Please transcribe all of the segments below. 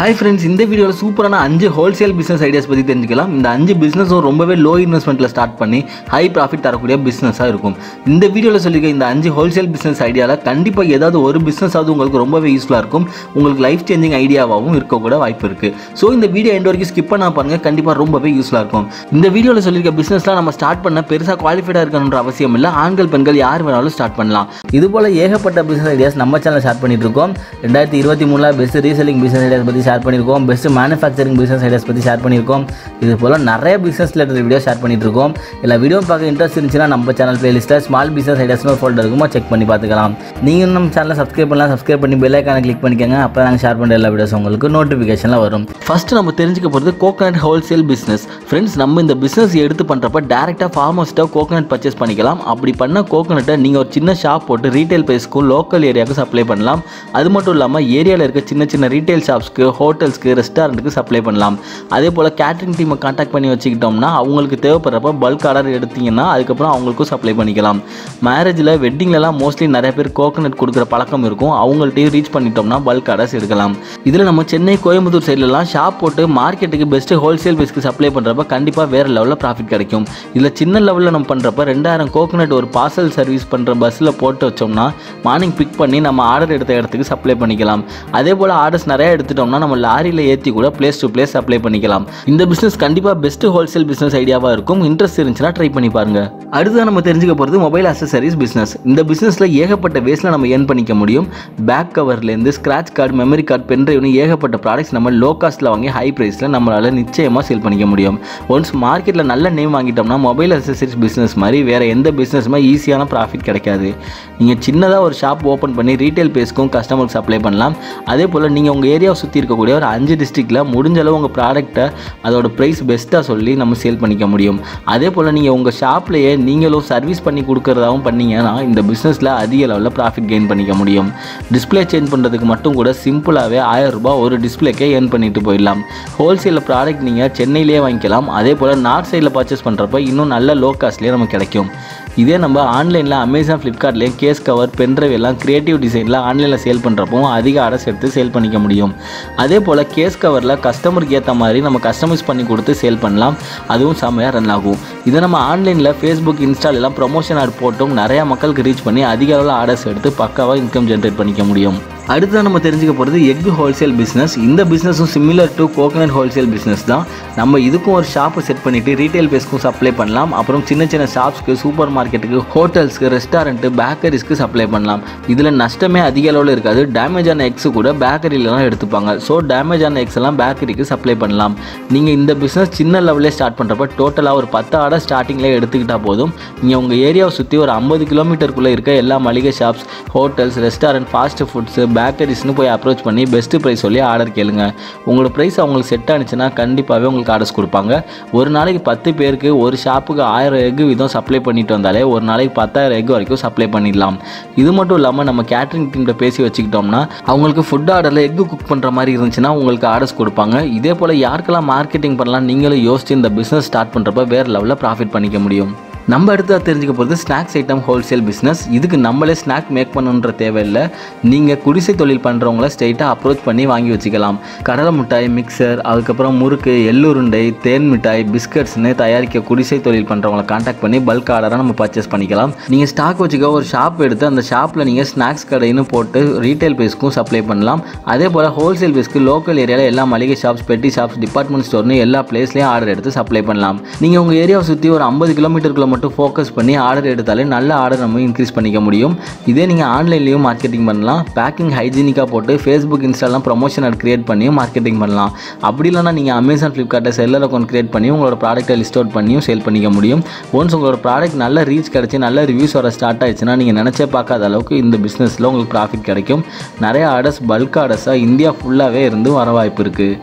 hi friends இந்த வீடியோவில் சூப்பரான அஞ்சு ஹோல்சேல் பிஸ்னஸ் ஐடியாஸ் பற்றி தெரிஞ்சுக்கலாம் இந்த அஞ்சு பிஸ்னஸும் ரொம்பவே லோ இன்வெஸ்ட்மெண்ட்டில் ஸ்டார்ட் பண்ணி ஹை ப்ராஃபிட் தரக்கூடிய பிஸ்னஸாக இருக்கும் இந்த வீடியோவில் சொல்லியிருக்க இந்த அஞ்சு ஹோல்சேல் பிஸ்னஸ் ஐடியாவில் கண்டிப்பாக ஏதாவது ஒரு பிஸ்னஸாவது உங்களுக்கு ரொம்பவே யூஸ்ஃபுல்லாக இருக்கும் உங்களுக்கு லைஃப் சேஞ்சிங் ஐடியாவாகவும் இருக்கக்கூட வாய்ப்பு இருக்குது ஸோ இந்த வீடியோ எண்ட் வரைக்கும் ஸ்கிப் பண்ணா பாருங்க கண்டிப்பாக ரொம்பவே யூஸ்ஃபுல்லாக இருக்கும் இந்த வீடியோவில் சொல்லியிருக்க பிஸ்னஸ்லாம் நம்ம ஸ்டார்ட் பண்ண பெருசாக குவாலிஃபைடாக இருக்கணுன்ற அவசியம் இல்லை ஆண்கள் பெண்கள் யார் வேணாலும் ஸ்டார்ட் பண்ணலாம் இது போல் ஏகப்பட்ட பிஸ்னஸ் ஐடியாஸ் நம்ம சேனல் ஸ்டார்ட் பண்ணிட்டு இருக்கோம் ரெண்டாயிரத்தி இருபத்தி மூணில் பெஸ்ட் ரீசெல்லிங் பிஸ்னஸ் ஐடியாஸ் பற்றி ஷேர் பண்ணியிருக்கோம் பெஸ்ட் மேனுஃபேக்சரிங் பிஸ்னஸ் ஐடியாஸ் பற்றி ஷேர் பண்ணியிருக்கோம் இது போல் நிறைய பிஸ்னஸ் ரிலேட்டட் வீடியோ ஷேர் பண்ணிட்டு இருக்கோம் எல்லா வீடியோ பார்க்க இன்ட்ரெஸ்ட் இருந்துச்சுன்னா நம்ம சேனல் பிளேலிஸ்ட்டில் ஸ்மால் பிஸ்னஸ் ஐடியாஸ்னு ஒரு ஃபோல்டர் இருக்குமோ செக் பண்ணி பார்த்துக்கலாம் நீங்கள் நம்ம சேனலை சப்ஸ்கிரைப் பண்ணலாம் சப்ஸ்கிரைப் பண்ணி பெல் ஐக்கானை கிளிக் பண்ணிக்கோங்க அப்போ நாங்கள் ஷேர் பண்ணுற எல்லா வீடியோஸ் உங்களுக்கு நோட்டிஃபிகேஷனில் வரும் ஃபர்ஸ்ட் நம்ம தெரிஞ்சுக்க போகிறது கோகனட் ஹோல்சேல் பிஸ்னஸ் ஃப்ரெண்ட்ஸ் நம்ம இந்த பிஸ்னஸ் எடுத்து பண்ணுறப்ப டேரெக்டாக ஃபார்மர்ஸ்ட்டாக கோகனட் பர்ச்சேஸ் பண்ணிக்கலாம் அப்படி பண்ண கோகனட்டை நீங்கள் ஒரு சின்ன ஷாப் போட்டு ரீட்டைல் ப்ரைஸ்க்கும் லோக்கல் ஏரியாவுக்கு சப்ளை பண்ணலாம் அது மட்டும் இல்லாமல் ஏரியாவில் இருக்க சின்ன சின்ன ரீட்டைல் ஷாப்ஸ்க்கு ஹோட்டல்ஸ்க்கு ரெஸ்டாரண்ட்டுக்கு சப்ளை பண்ணலாம் அதே போல் கேட்ரிங் டீமை காண்டாக்ட் பண்ணி வச்சுக்கிட்டோம்னா அவங்களுக்கு தேவைப்படுறப்ப பல்க் ஆர்டர் எடுத்தீங்கன்னா அதுக்கப்புறம் அவங்களுக்கும் சப்ளை பண்ணிக்கலாம் மேரேஜில் வெட்டிங்லலாம் மோஸ்ட்லி நிறைய பேர் கோகனட் கொடுக்குற பழக்கம் இருக்கும் அவங்கள்ட்டையும் ரீச் பண்ணிட்டோம்னா பல்க் ஆர்டர்ஸ் எடுக்கலாம் இதில் நம்ம சென்னை கோயம்புத்தூர் சைட்லலாம் ஷாப் போட்டு மார்க்கெட்டுக்கு பெஸ்ட்டு ஹோல்சேல் பேஸ்க்கு சப்ளை பண்ணுறப்ப கண்டிப்பாக வேறு லெவலில் ப்ராஃபிட் கிடைக்கும் இதில் சின்ன லெவலில் நம்ம பண்ணுறப்ப ரெண்டாயிரம் கோகனட் ஒரு பார்சல் சர்வீஸ் பண்ணுற பஸ்ஸில் போட்டு வச்சோம்னா மார்னிங் பிக் பண்ணி நம்ம ஆர்டர் எடுத்த இடத்துக்கு சப்ளை பண்ணிக்கலாம் அதே போல் ஆர்டர்ஸ் நிறைய எடுத்துட்டோம்னா நம்ம லாரியில் ஏற்றி கூட பிளேஸ் டு பிளேஸ் சப்ளை பண்ணிக்கலாம் இந்த பிஸ்னஸ் கண்டிப்பாக பெஸ்ட் ஹோல்சேல் பிஸ்னஸ் ஐடியாவாக இருக்கும் இன்ட்ரெஸ்ட் இருந்துச்சுன்னா ட்ரை பண்ணி பாருங்க அடுத்து நம்ம தெரிஞ்சுக்க போகிறது மொபைல் அசசரிஸ் பிஸ்னஸ் இந்த பிஸ்னஸில் ஏகப்பட்ட வேஸில் நம்ம ஏர்ன் பண்ணிக்க முடியும் பேக் கவர்லேருந்து ஸ்க்ராட்ச் கார்டு மெமரி கார்டு பென்ட்ரைவ்னு ஏகப்பட்ட ப்ராடக்ட்ஸ் நம்ம லோ காஸ்ட்டில் வாங்கி ஹை ப்ரைஸில் நம்மளால் நிச்சயமாக சேல் பண்ணிக்க முடியும் ஒன்ஸ் மார்க்கெட்டில் நல்ல நேம் வாங்கிட்டோம்னா மொபைல் அசசரிஸ் பிஸ்னஸ் மாதிரி வேறு எந்த பிஸ்னஸுமே ஈஸியான ப்ராஃபிட் கிடைக்காது நீங்கள் சின்னதாக ஒரு ஷாப் ஓப்பன் பண்ணி ரீட்டைல் பேஸ்க்கும் கஸ்டமருக்கு சப்ளை பண்ணலாம் அதே போல் நீங்கள் உங்கள் ஏரியாவை சுற்றி இருக்கக்கூடிய ஒரு அஞ்சு டிஸ்ட்ரிக்டில் முடிஞ்ச அளவு உங்கள் ப்ராடக்ட்டை அதோட ப்ரைஸ் பெஸ்ட்டாக சொல்லி நம்ம சேல் பண்ணிக்க முடியும் அதே போல் நீங்கள் உங்கள் ஷாப்லேயே நீங்களும் சர்வீஸ் பண்ணி கொடுக்குறதாவும் பண்ணீங்கன்னா இந்த பிஸ்னஸில் அதிக லெவலில் ப்ராஃபிட் கெயின் பண்ணிக்க முடியும் டிஸ்ப்ளே சேஞ்ச் பண்ணுறதுக்கு மட்டும் கூட சிம்பிளாகவே ஆயிரம் ரூபாய் ஒரு டிஸ்ப்ளேக்கே ஏர்ன் பண்ணிட்டு போயிடலாம் ஹோல்சேலில் ப்ராடக்ட் நீங்கள் சென்னையிலேயே வாங்கிக்கலாம் அதே போல் நார்த் சைடில் பர்ச்சேஸ் பண்ணுறப்ப இன்னும் நல்ல லோ காஸ்ட்லேயே நமக்கு கிடைக்கும் இதே நம்ம ஆன்லைனில் அமேசான் ஃப்ளிப்கார்ட்லேயும் கேஸ் கவர் பென்ட்ரைவ் எல்லாம் க்ரியேட்டிவ் டிசைனில் ஆன்லைனில் சேல் பண்ணுறப்போ அதிக ஆர்டர்ஸ் எடுத்து சேல் பண்ணிக்க முடியும் அதே போல் கேஸ் கவரில் கஸ்டமருக்கு ஏற்ற மாதிரி நம்ம கஸ்டமைஸ் பண்ணி கொடுத்து சேல் பண்ணலாம் அதுவும் செம்மையாக ரன் ஆகும் இதை நம்ம ஆன்லைனில் ஃபேஸ்புக் இன்ஸ்டால் எல்லாம் ப்ரொமோஷன் ஆட் போட்டும் நிறையா மக்களுக்கு ரீச் பண்ணி அதிக அளவில் ஆர்டர்ஸ் எடுத்து பக்காவாக இன்கம் ஜென்ரேட் பண்ணிக்க முடியும் அடுத்து நம்ம தெரிஞ்சுக்க போகிறது எக் ஹோல்சேல் பிஸ்னஸ் இந்த பிஸ்னஸும் similar to coconut wholesale business தான் நம்ம இதுக்கும் ஒரு ஷாப்பை செட் பண்ணிவிட்டு ரீட்டைல் பேஸ்க்கும் சப்ளை பண்ணலாம் அப்புறம் சின்ன சின்ன ஷாப்ஸ்க்கு சூப்பர் மார்க்கெட்டுக்கு ஹோட்டல்ஸ்க்கு ரெஸ்டாரண்ட்டு பேக்கரிஸ்க்கு சப்ளை பண்ணலாம் இதில் நஷ்டமே அதிக அளவில் இருக்காது டேமேஜ் ஆன எக்ஸ் கூட பேக்கரியிலலாம் எடுத்துப்பாங்க ஸோ டேமேஜ் ஆன எக்ஸ் எல்லாம் பேக்கரிக்கு சப்ளை பண்ணலாம் நீங்கள் இந்த பிஸ்னஸ் சின்ன லெவலே ஸ்டார்ட் பண்ணுறப்ப டோட்டலாக ஒரு பத்து ஆர்டர் ஸ்டார்டிங்கில் எடுத்துக்கிட்டால் போதும் நீங்கள் உங்கள் ஏரியாவை சுற்றி ஒரு ஐம்பது கிலோமீட்டருக்குள்ளே இருக்க எல்லா மளிகை shops hotels restaurant fast foods பேக்கரிஸ்னு போய் அப்ரோச் பண்ணி பெஸ்ட்டு ப்ரைஸ் சொல்லி ஆர்டர் கேளுங்க உங்களோட ப்ரைஸ் அவங்களுக்கு செட் ஆனிச்சுன்னா கண்டிப்பாகவே உங்களுக்கு ஆர்டர்ஸ் கொடுப்பாங்க ஒரு நாளைக்கு பத்து பேருக்கு ஒரு ஷாப்புக்கு ஆயிரம் எக் வீதம் சப்ளை பண்ணிட்டு வந்தாலே ஒரு நாளைக்கு பத்தாயிரம் எக் வரைக்கும் சப்ளை பண்ணிடலாம் இது மட்டும் இல்லாமல் நம்ம கேட்ரிங் டீம்கிட்ட பேசி வச்சுக்கிட்டோம்னா அவங்களுக்கு ஃபுட் ஆர்டரில் எக் குக் பண்ணுற மாதிரி இருந்துச்சுன்னா உங்களுக்கு ஆர்டர்ஸ் கொடுப்பாங்க இதே போல் யாருக்கெல்லாம் மார்க்கெட்டிங் பண்ணலாம் நீங்களும் யோசிச்சு இந்த பிஸ்னஸ் ஸ்டார்ட் பண்ணுறப்ப வேறு லெவலில் ப்ராஃபிட் பண்ணிக்க முடியும் நம்ம அடுத்ததாக தெரிஞ்சுக்க போகிறது ஸ்நாக்ஸ் ஐட்டம் ஹோல்சேல் பிஸ்னஸ் இதுக்கு நம்மளே ஸ்நாக் மேக் பண்ணணுன்ற தேவையில்லை நீங்கள் குடிசை தொழில் பண்ணுறவங்கள ஸ்ட்ரைட்டாக அப்ரோச் பண்ணி வாங்கி வச்சுக்கலாம் கடலை மிட்டாய் மிக்சர் அதுக்கப்புறம் முறுக்கு எள்ளுருண்டை தேன் மிட்டாய் பிஸ்கட்ஸ்னு தயாரிக்க குடிசை தொழில் பண்ணுறவங்கள காண்டாக்ட் பண்ணி பல்க் ஆர்டராக நம்ம பர்ச்சேஸ் பண்ணிக்கலாம் நீங்கள் ஸ்டாக் வச்சுக்க ஒரு ஷாப் எடுத்து அந்த ஷாப்பில் நீங்கள் ஸ்நாக்ஸ் கடைன்னு போட்டு ரீட்டைல் பேஸ்க்கும் சப்ளை பண்ணலாம் அதே போல் ஹோல்சேல் பேஸ்க்கு லோக்கல் ஏரியாவில் எல்லா மளிகை ஷாப்ஸ் பெட்டி ஷாப்ஸ் டிபார்ட்மெண்ட் ஸ்டோர்னு எல்லா பிளேஸ்லையும் ஆர்டர் எடுத்து சப்ளை பண்ணலாம் நீங்கள் உங்கள் ஏரியாவை சுற்றி ஒரு ஐம்பது கிலோமீட்டருக்குள்ள மட்டும் ஃபோக்கஸ் பண்ணி ஆர்டர் எடுத்தாலே நல்ல ஆர்டர் நம்ம இன்க்ரீஸ் பண்ணிக்க முடியும் இதே நீங்கள் ஆன்லைன்லேயும் மார்க்கெட்டிங் பண்ணலாம் பேக்கிங் ஹைஜீனிக்காக போட்டு ஃபேஸ்புக் இன்ஸ்டாலாம் ப்ரொமோஷன் ஆட் கிரியேட் பண்ணியும் மார்க்கெட்டிங் பண்ணலாம் அப்படி இல்லைனா நீங்கள் அமேசான் ஃப்ளிப்கார்ட்டில் செல்லர் அக்கௌண்ட் கிரியேட் பண்ணி உங்களோட ப்ராடக்ட்டை லிஸ்ட் அவுட் பண்ணியும் சேல் பண்ணிக்க முடியும் ஒன்ஸ் உங்களோட ப்ராடக்ட் நல்ல ரீச் கிடச்சி நல்ல ரிவ்யூஸ் வர ஸ்டார்ட் ஆயிடுச்சுன்னா நீங்கள் நினச்சே பார்க்காத அளவுக்கு இந்த பிஸ்னஸில் உங்களுக்கு ப்ராஃபிட் கிடைக்கும் நிறைய ஆர்டர்ஸ் பல்க் ஆர்டர்ஸாக இந்தியா ஃபுல்லாகவே இருந்து வர வாய்ப்பு இருக்குது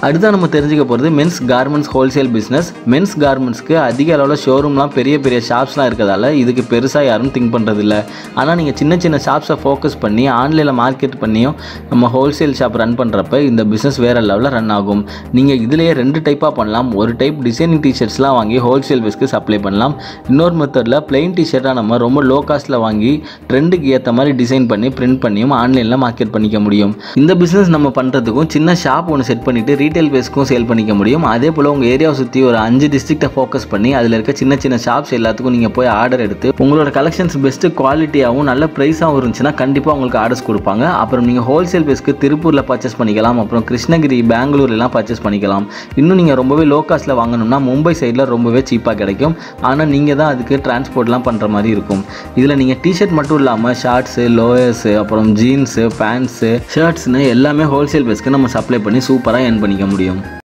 அடுத்தா நம்ம தெரிஞ்சுக்க போகிறது men's garments wholesale business men's கார்மெண்ட்ஸ்க்கு அதிக அளவில் ஷோரூம்லாம் பெரிய பெரிய ஷாப்ஸ்லாம் இருக்கிறதால இதுக்கு பெருசாக யாரும் திங்க் பண்ணுறதில்ல ஆனால் நீங்கள் சின்ன சின்ன ஷாப்ஸை ஃபோக்கஸ் பண்ணி ஆன்லைனில் மார்க்கெட் பண்ணியும் நம்ம ஹோல்சேல் ஷாப் ரன் பண்ணுறப்ப இந்த பிஸ்னஸ் வேறு லெவலில் ரன் ஆகும் நீங்கள் இதுலேயே ரெண்டு டைப்பாக பண்ணலாம் ஒரு டைப் டிசைனிங் டிஷர்ட்ஸ்லாம் வாங்கி ஹோல்சேல் பேஸ்க்கு சப்ளை பண்ணலாம் இன்னொரு மெத்தடில் பிளெயின் டிஷர்ட்டாக நம்ம ரொம்ப லோ காஸ்ட்டில் வாங்கி ட்ரெண்டுக்கு ஏற்ற மாதிரி டிசைன் பண்ணி பிரிண்ட் பண்ணியும் ஆன்லைனில் மார்க்கெட் பண்ணிக்க முடியும் இந்த பிஸ்னஸ் நம்ம பண்ணுறதுக்கும் சின்ன ஷாப் ஒன்று செட் பண்ணிவிட்டு ரீட்டைல் பேஸ்க்கும் சேல் பண்ணிக்க முடியும் அதே போல் உங்கள் ஏரியாவை சுற்றி ஒரு அஞ்சு டிஸ்ட்ரிக்டை ஃபோக்கஸ் பண்ணி அதில் இருக்க சின்ன சின்ன ஷாப்ஸ் எல்லாத்துக்கும் நீங்கள் போய் ஆர்டர் எடுத்து உங்களோட கலெக்ஷன்ஸ் பெஸ்ட்டு குவாலிட்டியாகவும் நல்ல ப்ரைஸாகவும் இருந்துச்சுன்னா கண்டிப்பாக உங்களுக்கு ஆர்டர்ஸ் கொடுப்பாங்க அப்புறம் நீங்கள் ஹோல்சேல் பேஸ்க்கு திருப்பூரில் பர்ச்சேஸ் பண்ணிக்கலாம் அப்புறம் கிருஷ்ணகிரி பெங்களூர்லாம் பர்ச்சேஸ் பண்ணிக்கலாம் இன்னும் நீங்கள் ரொம்பவே லோ காஸ்ட்டில் வாங்கணும்னா மும்பை சைடில் ரொம்பவே சீப்பாக கிடைக்கும் ஆனால் நீங்கள் தான் அதுக்கு டிரான்ஸ்போர்ட்லாம் பண்ணுற மாதிரி இருக்கும் இதில் நீங்கள் டிஷர்ட் மட்டும் இல்லாமல் ஷார்ட்ஸு லோயர்ஸு அப்புறம் ஜீன்ஸு பேண்ட்ஸு ஷர்ட்ஸ்னு எல்லாமே ஹோல்சேல் பேஸ்க்கு நம்ம சப்ளை பண்ணி சூப்பராக earn பண்ணிக்க முடியும்